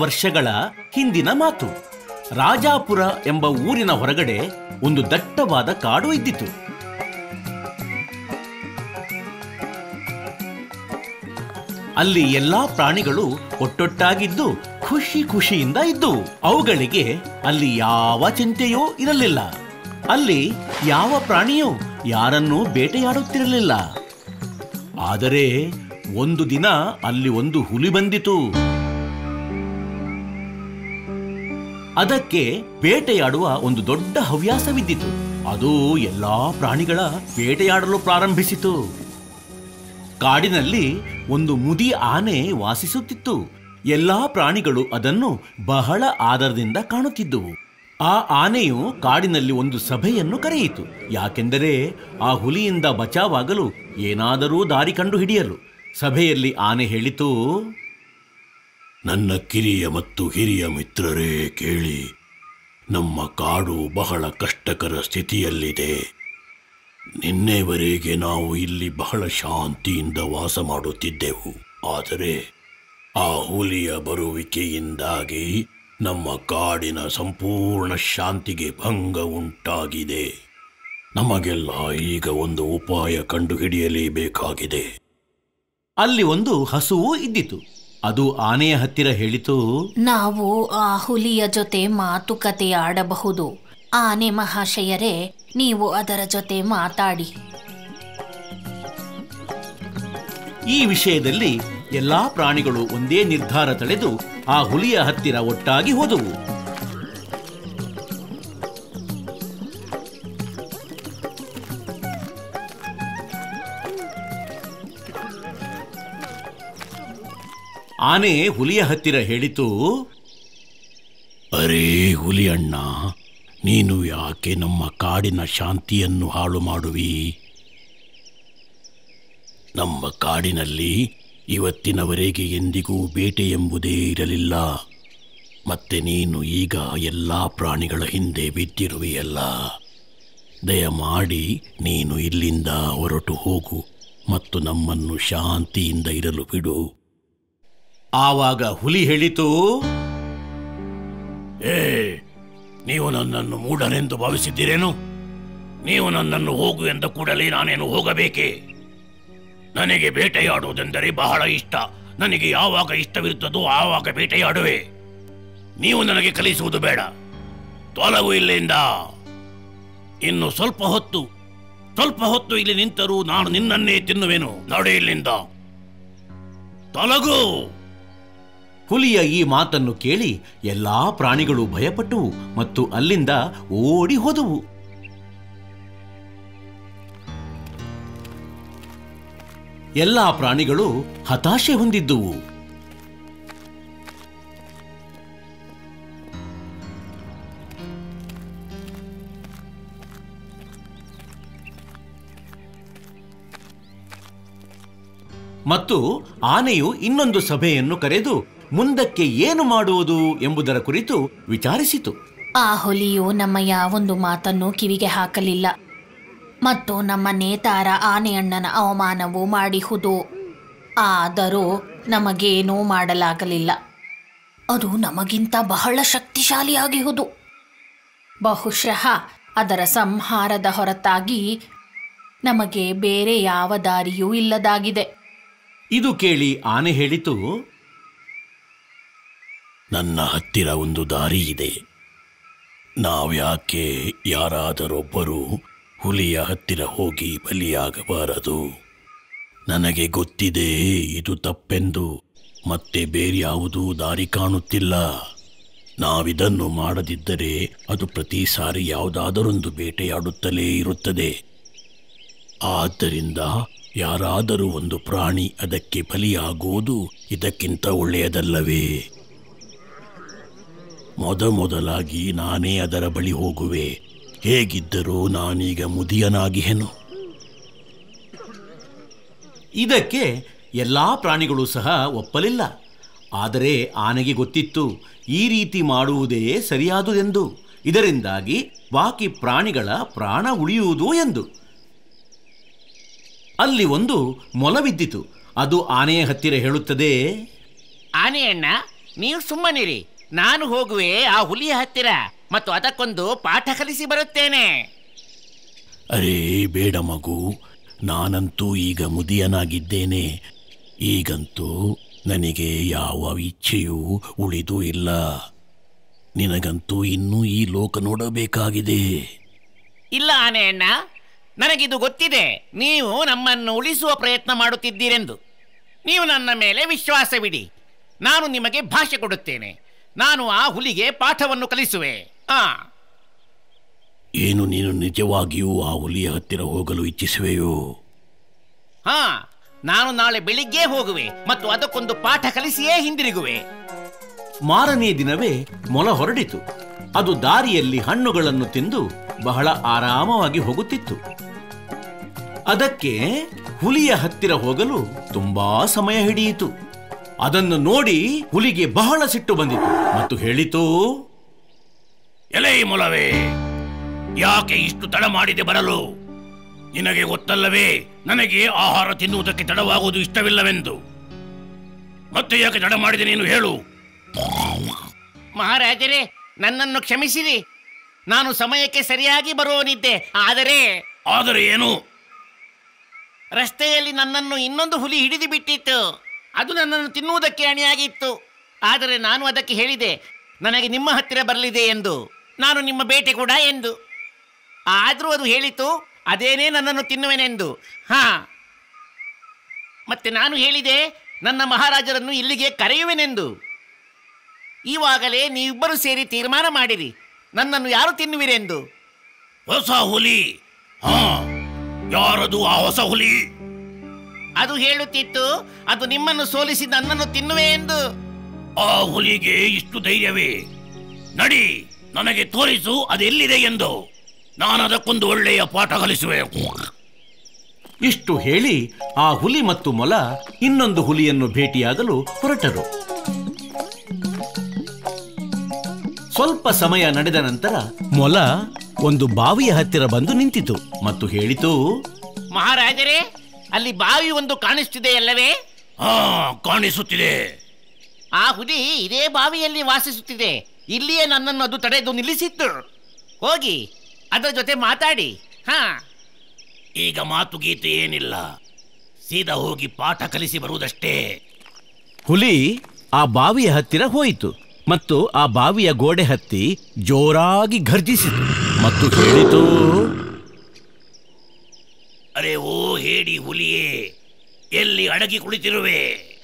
ವರ್ಷಗಳ ಹಿಂದಿನ ಮಾತು ರಾಜಾಪುರ ಎಂಬ ಊರಿನ ಹೊರಗಡೆ ಒಂದು ದಟ್ಟವಾದ ಕಾಡು ಇದ್ದಿತು ಅಲ್ಲಿ ಎಲ್ಲಾ ಪ್ರಾಣಿಗಳು ಒಟ್ಟೊಟ್ಟಾಗಿದ್ದು ಖುಷಿ ಖುಷಿಯಿಂದ ಇದ್ದವು ಅವುಗಳಿಗೆ ಅಲ್ಲಿ ಯಾವ ಚಿಂತೆಯೂ ಇರಲಿಲ್ಲ ಅಲ್ಲಿ ಯಾವ ಪ್ರಾಣಿಯೂ ಯಾರನ್ನೂ ಬೇಟೆಯಾಡುತ್ತಿರಲಿಲ್ಲ ಆದರೆ ಒಂದು ದಿನ ಅಲ್ಲಿ ಒಂದು ಹುಲಿ ಬಂದಿತು ಅದಕ್ಕೆ ಬೇಟೆಯಾಡುವ ಒಂದು ದೊಡ್ಡ ಹವ್ಯಾಸವಿದ್ದಿತು ಅದು ಎಲ್ಲಾ ಪ್ರಾಣಿಗಳ ಬೇಟೆಯಾಡಲು ಪ್ರಾರಂಭಿಸಿತು ಕಾಡಿನಲ್ಲಿ ಒಂದು ಮುದಿ ಆನೆ ವಾಸಿಸುತ್ತಿತ್ತು ಎಲ್ಲಾ ಪ್ರಾಣಿಗಳು ಅದನ್ನು ಬಹಳ ಆದರದಿಂದ ಕಾಣುತ್ತಿದ್ದುವು ಆ ಆನೆಯು ಕಾಡಿನಲ್ಲಿ ಒಂದು ಸಭೆಯನ್ನು ಕರೆಯಿತು ಯಾಕೆಂದರೆ ಆ ಹುಲಿಯಿಂದ ಬಚಾವಾಗಲು ಏನಾದರೂ ದಾರಿ ಕಂಡು ಹಿಡಿಯಲು ಸಭೆಯಲ್ಲಿ ಆನೆ ಹೇಳಿತು ನನ್ನ ಕಿರಿಯ ಮತ್ತು ಹಿರಿಯ ಮಿತ್ರರೇ ಕೇಳಿ ನಮ್ಮ ಕಾಡು ಬಹಳ ಕಷ್ಟಕರ ಸ್ಥಿತಿಯಲ್ಲಿದೆ ನಿನ್ನೆವರೆಗೆ ನಾವು ಇಲ್ಲಿ ಬಹಳ ಶಾಂತಿಯಿಂದ ವಾಸ ಮಾಡುತ್ತಿದ್ದೆವು ಆದರೆ ಆ ಹುಲಿಯ ಬರುವಿಕೆಯಿಂದಾಗಿ ನಮ್ಮ ಕಾಡಿನ ಸಂಪೂರ್ಣ ಶಾಂತಿಗೆ ಭಂಗ ಉಂಟಾಗಿದೆ ನಮಗೆಲ್ಲ ಈಗ ಒಂದು ಉಪಾಯ ಕಂಡುಹಿಡಿಯಲೇಬೇಕಾಗಿದೆ ಅಲ್ಲಿ ಒಂದು ಹಸುವು ಇದ್ದಿತು ಅದು ಆನೆಯ ಹತ್ತಿರ ಹೇಳಿತು ನಾವು ಆ ಹುಲಿಯ ಜೊತೆ ಮಾತುಕತೆ ಆಡಬಹುದು ಆನೆ ಮಹಾಶಯರೇ ನೀವು ಅದರ ಜೊತೆ ಮಾತಾಡಿ ಈ ವಿಷಯದಲ್ಲಿ ಎಲ್ಲಾ ಪ್ರಾಣಿಗಳು ಒಂದೇ ನಿರ್ಧಾರ ತಳೆದು ಆ ಹುಲಿಯ ಹತ್ತಿರ ಒಟ್ಟಾಗಿ ಹೋದವು ಆನೆ ಹುಲಿಯ ಹತ್ತಿರ ಹೇಳಿತು ಅರೇ ಹುಲಿ ಅಣ್ಣ ನೀನು ಯಾಕೆ ನಮ್ಮ ಕಾಡಿನ ಶಾಂತಿಯನ್ನು ಹಾಳು ಮಾಡುವಿ ನಮ್ಮ ಕಾಡಿನಲ್ಲಿ ಇವತ್ತಿನವರೆಗೆ ಎಂದಿಗೂ ಬೇಟೆ ಎಂಬುದೇ ಇರಲಿಲ್ಲ ಮತ್ತೆ ನೀನು ಈಗ ಎಲ್ಲ ಪ್ರಾಣಿಗಳ ಹಿಂದೆ ಬಿದ್ದಿರುವೆಯಲ್ಲ ದಯಮಾಡಿ ನೀನು ಇಲ್ಲಿಂದ ಹೊರಟು ಹೋಗು ಮತ್ತು ನಮ್ಮನ್ನು ಶಾಂತಿಯಿಂದ ಇರಲು ಬಿಡು ಆವಾಗ ಹುಲಿ ಹೇಳಿತು ಏ ನೀವು ನನ್ನನ್ನು ಮೂಢನೆಂದು ಭಾವಿಸಿದ್ದೀರೇನು ನೀವು ನನ್ನನ್ನು ಹೋಗು ಎಂದ ಕೂಡಲೇ ನಾನೇನು ಹೋಗಬೇಕೇ ನನಗೆ ಬೇಟೆಯಾಡುವುದೆಂದರೆ ಬಹಳ ಇಷ್ಟ ನನಗೆ ಯಾವಾಗ ಇಷ್ಟವಿರುತ್ತದೋ ಆವಾಗ ಬೇಟೆಯಾಡುವೆ ನೀವು ನನಗೆ ಕಲಿಸುವುದು ಬೇಡ ತೊಲಗು ಇಲ್ಲಿಂದ ಇನ್ನು ಸ್ವಲ್ಪ ಹೊತ್ತು ಸ್ವಲ್ಪ ಹೊತ್ತು ಇಲ್ಲಿ ನಿಂತರೂ ನಾನು ನಿನ್ನನ್ನೇ ತಿನ್ನುವೆನು ನಡೆ ಇಲ್ಲಿಂದ ತೊಲಗು ಹುಲಿಯ ಈ ಮಾತನ್ನು ಕೇಳಿ ಎಲ್ಲಾ ಪ್ರಾಣಿಗಳು ಭಯಪಟ್ಟವು ಮತ್ತು ಅಲ್ಲಿಂದ ಓಡಿ ಹೋದವು ಎಲ್ಲಾ ಪ್ರಾಣಿಗಳು ಹತಾಶೆ ಹೊಂದಿದ್ದುವು ಮತ್ತು ಆನೆಯು ಇನ್ನೊಂದು ಸಭೆಯನ್ನು ಕರೆದು ಮುಂದಕ್ಕೆ ಏನು ಮಾಡುವುದು ಎಂಬುದರ ಕುರಿತು ವಿಚಾರಿಸಿತು ಆ ಹುಲಿಯು ನಮ್ಮ ಯಾವೊಂದು ಮಾತನ್ನು ಕಿವಿಗೆ ಹಾಕಲಿಲ್ಲ ಮತ್ತು ನಮ್ಮ ನೇತಾರ ಆನೆಯಣ್ಣನ ಅವಮಾನವೂ ಮಾಡಿಹುದು ಆದರೂ ನಮಗೇನೂ ಮಾಡಲಾಗಲಿಲ್ಲ ಅದು ನಮಗಿಂತ ಬಹಳ ಶಕ್ತಿಶಾಲಿಯಾಗಿಹುದು ಬಹುಶಃ ಅದರ ಸಂಹಾರದ ಹೊರತಾಗಿ ನಮಗೆ ಬೇರೆ ಯಾವ ದಾರಿಯೂ ಇಲ್ಲದಾಗಿದೆ ಇದು ಕೇಳಿ ಆನೆ ಹೇಳಿತು ನನ್ನ ಹತ್ತಿರ ಒಂದು ದಾರಿ ಇದೆ ನಾವ್ಯಾಕೆ ಯಾರಾದರೊಬ್ಬರು ಹುಲಿಯ ಹತ್ತಿರ ಹೋಗಿ ಬಲಿಯಾಗಬಾರದು ನನಗೆ ಗೊತ್ತಿದೆ ಇದು ತಪ್ಪೆಂದು ಮತ್ತೆ ಬೇರ್ಯಾವುದೂ ದಾರಿ ಕಾಣುತ್ತಿಲ್ಲ ನಾವಿದನ್ನು ಮಾಡದಿದ್ದರೆ ಅದು ಪ್ರತಿ ಸಾರಿ ಯಾವುದಾದರೊಂದು ಬೇಟೆಯಾಡುತ್ತಲೇ ಇರುತ್ತದೆ ಆದ್ದರಿಂದ ಯಾರಾದರೂ ಒಂದು ಪ್ರಾಣಿ ಅದಕ್ಕೆ ಬಲಿಯಾಗುವುದು ಇದಕ್ಕಿಂತ ಒಳ್ಳೆಯದಲ್ಲವೇ ಮೊದಮೊದಲಾಗಿ ನಾನೇ ಅದರ ಬಳಿ ಹೋಗುವೆ ಹೇಗಿದ್ದರೂ ನಾನೀಗ ಮುದಿಯನಾಗಿಹೆನು ಇದಕ್ಕೆ ಎಲ್ಲಾ ಪ್ರಾಣಿಗಳು ಸಹ ಒಪ್ಪಲಿಲ್ಲ ಆದರೆ ಆನೆಗೆ ಗೊತ್ತಿತ್ತು ಈ ರೀತಿ ಮಾಡುವುದೇ ಸರಿಯಾದುದೆಂದು ಇದರಿಂದಾಗಿ ಬಾಕಿ ಪ್ರಾಣಿಗಳ ಪ್ರಾಣ ಉಳಿಯುವುದು ಎಂದು ಅಲ್ಲಿ ಒಂದು ಮೊಲವಿದ್ದಿತು ಅದು ಆನೆಯ ಹತ್ತಿರ ಹೇಳುತ್ತದೆ ಆನೆಯಣ್ಣ ನೀವು ಸುಮ್ಮನಿರಿ ನಾನು ಹೋಗುವೆ ಆ ಹುಲಿಯ ಹತ್ತಿರ ಮತ್ತು ಅದಕ್ಕೊಂದು ಪಾಠ ಕಲಿಸಿ ಬರುತ್ತೇನೆ ಅರೇ ಬೇಡ ಮಗು ನಾನಂತೂ ಈಗ ಮುದಿಯನಾಗಿದ್ದೇನೆ ಈಗಂತೂ ನನಗೆ ಯಾವ ಇಚ್ಛೆಯೂ ಉಳಿದು ಇಲ್ಲ ನಿನಗಂತೂ ಇನ್ನೂ ಈ ಲೋಕ ನೋಡಬೇಕಾಗಿದೆ ಇಲ್ಲ ಆನೆಯಣ್ಣ ನನಗಿದು ಗೊತ್ತಿದೆ ನೀವು ನಮ್ಮನ್ನು ಉಳಿಸುವ ಪ್ರಯತ್ನ ಮಾಡುತ್ತಿದ್ದೀರೆಂದು ನೀವು ನನ್ನ ಮೇಲೆ ವಿಶ್ವಾಸವಿಡಿ ನಾನು ನಿಮಗೆ ಭಾಷೆ ಕೊಡುತ್ತೇನೆ ನಾನು ಆ ಹುಲಿಗೆ ಪಾಠವನ್ನು ಕಲಿಸುವೆ ಆ ಏನು ನೀನು ನಿಜವಾಗಿಯೂ ಆ ಹುಲಿಯ ಹತ್ತಿರ ಹೋಗಲು ಇಚ್ಛಿಸುವೆಯೋ ಹಾ ನಾನು ನಾಳೆ ಬೆಳಿಗ್ಗೆ ಹೋಗುವೆ ಮತ್ತು ಅದಕ್ಕೊಂದು ಪಾಠ ಕಲಿಸಿಯೇ ಹಿಂದಿರುಗುವೆ ಮಾರನೇ ದಿನವೇ ಮೊಲ ಹೊರಡಿತು ಅದು ದಾರಿಯಲ್ಲಿ ಹಣ್ಣುಗಳನ್ನು ತಿಂದು ಬಹಳ ಆರಾಮವಾಗಿ ಹೋಗುತ್ತಿತ್ತು ಅದಕ್ಕೆ ಹುಲಿಯ ಹತ್ತಿರ ಹೋಗಲು ತುಂಬಾ ಸಮಯ ಹಿಡಿಯಿತು ಅದನ್ನು ನೋಡಿ ಹುಲಿಗೆ ಬಹಳ ಸಿಟ್ಟು ಬಂದಿತು ಮತ್ತು ಹೇಳಿತು ಎಲೆ ಮೊಲವೇ ಯಾಕೆ ಇಷ್ಟು ತಡ ಮಾಡಿದೆ ಬರಲು ನಿನಗೆ ಗೊತ್ತಲ್ಲವೇ ನನಗೆ ಆಹಾರ ತಿನ್ನುವುದಕ್ಕೆ ತಡವಾಗುವುದು ಇಷ್ಟವಿಲ್ಲವೆಂದು ಮತ್ತೆ ಯಾಕೆ ತಡ ಮಾಡಿದೆ ನೀನು ಹೇಳು ಮಹಾರಾಜರೇ ನನ್ನನ್ನು ಕ್ಷಮಿಸಿರಿ ನಾನು ಸಮಯಕ್ಕೆ ಸರಿಯಾಗಿ ಬರುವವನಿದ್ದೆ ಆದರೆ ಆದರೆ ಏನು ರಸ್ತೆಯಲ್ಲಿ ನನ್ನನ್ನು ಇನ್ನೊಂದು ಹುಲಿ ಹಿಡಿದು ಬಿಟ್ಟಿತ್ತು ಅದು ನನ್ನನ್ನು ತಿನ್ನುವುದಕ್ಕೆ ಅಣಿಯಾಗಿತ್ತು ಆದರೆ ನಾನು ಅದಕ್ಕೆ ಹೇಳಿದೆ ನನಗೆ ನಿಮ್ಮ ಹತ್ತಿರ ಬರಲಿದೆ ಎಂದು ನಾನು ನಿಮ್ಮ ಬೇಟೆ ಕೂಡ ಎಂದು ಆದರೂ ಅದು ಹೇಳಿತು ಅದೇನೇ ನನ್ನನ್ನು ತಿನ್ನುವೆನೆಂದು ಹಾ ಮತ್ತೆ ನಾನು ಹೇಳಿದೆ ನನ್ನ ಮಹಾರಾಜರನ್ನು ಇಲ್ಲಿಗೆ ಕರೆಯುವೆನೆಂದು ಈವಾಗಲೇ ನೀವಿಬ್ಬರು ಸೇರಿ ತೀರ್ಮಾನ ಮಾಡಿರಿ ನನ್ನನ್ನು ಯಾರು ತಿನ್ನುವಿರೆಂದು ಹೊಸ ಹುಲಿ ಹಾ ಯಾರದು ಆ ಹೊಸ ಹುಲಿ ಅದು ಹೇಳುತ್ತಿತ್ತು ಅದು ನಿಮ್ಮನ್ನು ಸೋಲಿಸಿ ನನ್ನನ್ನು ತಿನ್ನುವೆ ಎಂದು ಆ ಹುಲಿಗೆ ಇಷ್ಟು ಧೈರ್ಯವೇ ನಡಿ ನನಗೆ ತೋರಿಸು ಅದೆಲ್ಲಿದೆ ಎಂದು ನಾನು ಅದಕ್ಕೊಂದು ಒಳ್ಳೆಯ ಪಾಠ ಕಲಿಸುವೆ ಇಷ್ಟು ಹೇಳಿ ಆ ಹುಲಿ ಮತ್ತು ಮೊಲ ಇನ್ನೊಂದು ಹುಲಿಯನ್ನು ಭೇಟಿಯಾಗಲು ಹೊರಟರು ಸ್ವಲ್ಪ ಸಮಯ ನಡೆದ ನಂತರ ಮೊಲ ಒಂದು ಬಾವಿಯ ಹತ್ತಿರ ಬಂದು ನಿಂತಿತು ಮತ್ತು ಹೇಳಿತು ಮಹಾರಾಜರೇ ಅಲ್ಲಿ ಬಾವಿ ಒಂದು ಕಾಣಿಸ್ತಿದೆ ಅಲ್ಲವೇ ಹಾ ಕಾಣಿಸುತ್ತಿದೆ ಆ ಹುಲಿ ಇದೇ ಬಾವಿಯಲ್ಲಿ ವಾಸಿಸುತ್ತಿದೆ ಇಲ್ಲಿಯೇ ನನ್ನನ್ನು ಅದು ತಡೆದು ನಿಲ್ಲಿಸಿತ್ತು ಹೋಗಿ ಅದರ ಜೊತೆ ಮಾತಾಡಿ ಹಾ ಈಗ ಮಾತು ಗೀತೆ ಏನಿಲ್ಲ ಸೀದಾ ಹೋಗಿ ಪಾಠ ಕಲಿಸಿ ಬರುವುದಷ್ಟೇ ಹುಲಿ ಆ ಬಾವಿಯ ಹತ್ತಿರ ಹೋಯಿತು ಮತ್ತು ಆ ಬಾವಿಯ ಗೋಡೆ ಹತ್ತಿ ಜೋರಾಗಿ ಘರ್ಜಿಸಿತು ಮತ್ತು ಹೇಳಿತು ಅರೆ ಓ ಹೇಡಿ ಹುಲಿಯೇ ಎಲ್ಲಿ ಅಡಗಿ ಕುಳಿತಿರುವೆ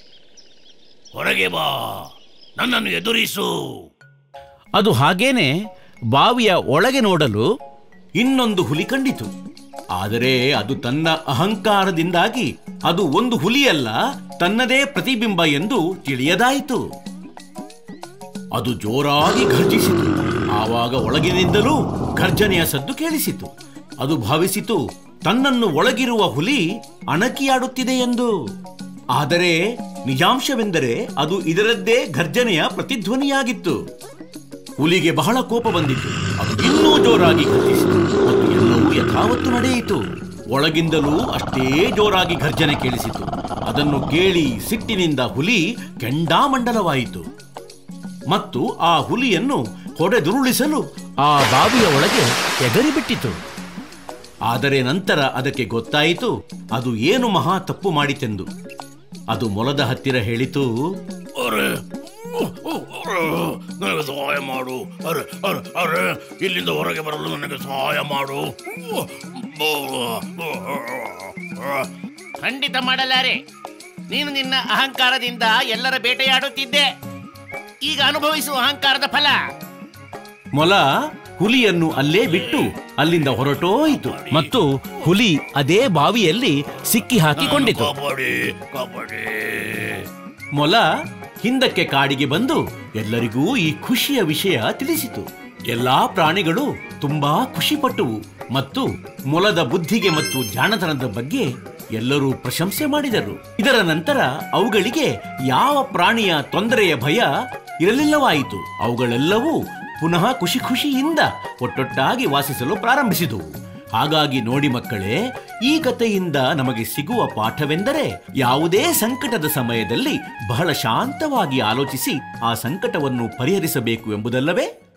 ಹೊರಗೆ ಬಾ ನನ್ನನ್ನು ಎದುರಿಸು ಅದು ಹಾಗೇನೆ ಬಾವಿಯ ಒಳಗೆ ನೋಡಲು ಇನ್ನೊಂದು ಹುಲಿ ಕಂಡಿತು ಆದರೆ ಅದು ತನ್ನ ಅಹಂಕಾರದಿಂದಾಗಿ ಅದು ಒಂದು ಹುಲಿಯಲ್ಲ ತನ್ನದೇ ಪ್ರತಿಬಿಂಬ ಎಂದು ತಿಳಿಯದಾಯಿತು ಅದು ಜೋರಾಗಿ ಘರ್ಜಿಸಿತು ಆವಾಗ ಒಳಗಿನಿಂದಲೂ ಘರ್ಜನೆಯ ಸದ್ದು ಕೇಳಿಸಿತು ಅದು ಭಾವಿಸಿತು ತನ್ನನ್ನು ಒಳಗಿರುವ ಹುಲಿ ಅಣಕಿಯಾಡುತ್ತಿದೆ ಎಂದು ಆದರೆ ನಿಜಾಂಶವೆಂದರೆ ಅದು ಇದರದ್ದೇ ಘರ್ಜನೆಯ ಪ್ರತಿಧ್ವನಿಯಾಗಿತ್ತು ಹುಲಿಗೆ ಬಹಳ ಕೋಪ ಬಂದಿತು ಅದು ಇನ್ನೂ ಜೋರಾಗಿ ಘರ್ಜಿಸಿತು ಮತ್ತು ಎಲ್ಲವೂ ಯಥಾವತ್ತು ನಡೆಯಿತು ಒಳಗಿಂದಲೂ ಅಷ್ಟೇ ಜೋರಾಗಿ ಘರ್ಜನೆ ಕೇಳಿಸಿತು ಅದನ್ನು ಕೇಳಿ ಸಿಟ್ಟಿನಿಂದ ಹುಲಿ ಕೆಂಡಾಮಂಡಲವಾಯಿತು ಮತ್ತು ಆ ಹುಲಿಯನ್ನು ಹೊಡೆದುರುಳಿಸಲು ಆ ಬಾವಿಯ ಒಳಗೆ ಎಗರಿಬಿಟ್ಟಿತು ಆದರೆ ನಂತರ ಅದಕ್ಕೆ ಗೊತ್ತಾಯಿತು ಅದು ಏನು ಮಹಾ ತಪ್ಪು ಮಾಡಿತೆಂದು ಅದು ಮೊಲದ ಹತ್ತಿರ ಹೇಳಿತು ಅರೆ ಉ, ಉ, ಅರೆ, ನನಗೆ ಸಹಾಯ ಮಾಡು ಅರೆ ಅರೆ ಅರೆ ಇಲ್ಲಿಂದ ಹೊರಗೆ ಬರಲು ನನಗೆ ಸಹಾಯ ಮಾಡು ಉ, ಉ, ಉ, ಉ, ಖಂಡಿತ ಮಾಡಲಾರೆ ನೀನು ನಿನ್ನ ಅಹಂಕಾರದಿಂದ ಎಲ್ಲರ ಬೇಟೆಯಾಡುತ್ತಿದ್ದೆ ಈಗ ಅನುಭವಿಸುವ ಅಹಂಕಾರದ ಫಲ ಮೊಲ ಹುಲಿಯನ್ನು ಅಲ್ಲೇ ಬಿಟ್ಟು ಅಲ್ಲಿಂದ ಹೊರಟೋಯಿತು ಮತ್ತು ಹುಲಿ ಅದೇ ಬಾವಿಯಲ್ಲಿ ಸಿಕ್ಕಿ ಹಾಕಿಕೊಂಡಿತು ಕಾಪಾಡಿ ಕಾಪಾಡಿ ಮೊಲ ಹಿಂದಕ್ಕೆ ಕಾಡಿಗೆ ಬಂದು ಎಲ್ಲರಿಗೂ ಈ ಖುಷಿಯ ವಿಷಯ ತಿಳಿಸಿತು ಎಲ್ಲಾ ಪ್ರಾಣಿಗಳು ತುಂಬಾ ಖುಷಿಪಟ್ಟವು ಮತ್ತು ಮೊಲದ ಬುದ್ಧಿಗೆ ಮತ್ತು ಜಾಣತನದ ಬಗ್ಗೆ ಎಲ್ಲರೂ ಪ್ರಶಂಸೆ ಮಾಡಿದರು ಇದರ ನಂತರ ಅವುಗಳಿಗೆ ಯಾವ ಪ್ರಾಣಿಯ ತೊಂದರೆಯ ಭಯ ಇರಲಿಲ್ಲವಾಯಿತು ಅವುಗಳೆಲ್ಲವೂ ಪುನಃ ಖುಷಿ ಖುಷಿಯಿಂದ ಒಟ್ಟೊಟ್ಟಾಗಿ ವಾಸಿಸಲು ಪ್ರಾರಂಭಿಸಿದವು ಹಾಗಾಗಿ ನೋಡಿ ಮಕ್ಕಳೇ ಈ ಕಥೆಯಿಂದ ನಮಗೆ ಸಿಗುವ ಪಾಠವೆಂದರೆ ಯಾವುದೇ ಸಂಕಟದ ಸಮಯದಲ್ಲಿ ಬಹಳ ಶಾಂತವಾಗಿ ಆಲೋಚಿಸಿ ಆ ಸಂಕಟವನ್ನು ಪರಿಹರಿಸಬೇಕು ಎಂಬುದಲ್ಲವೇ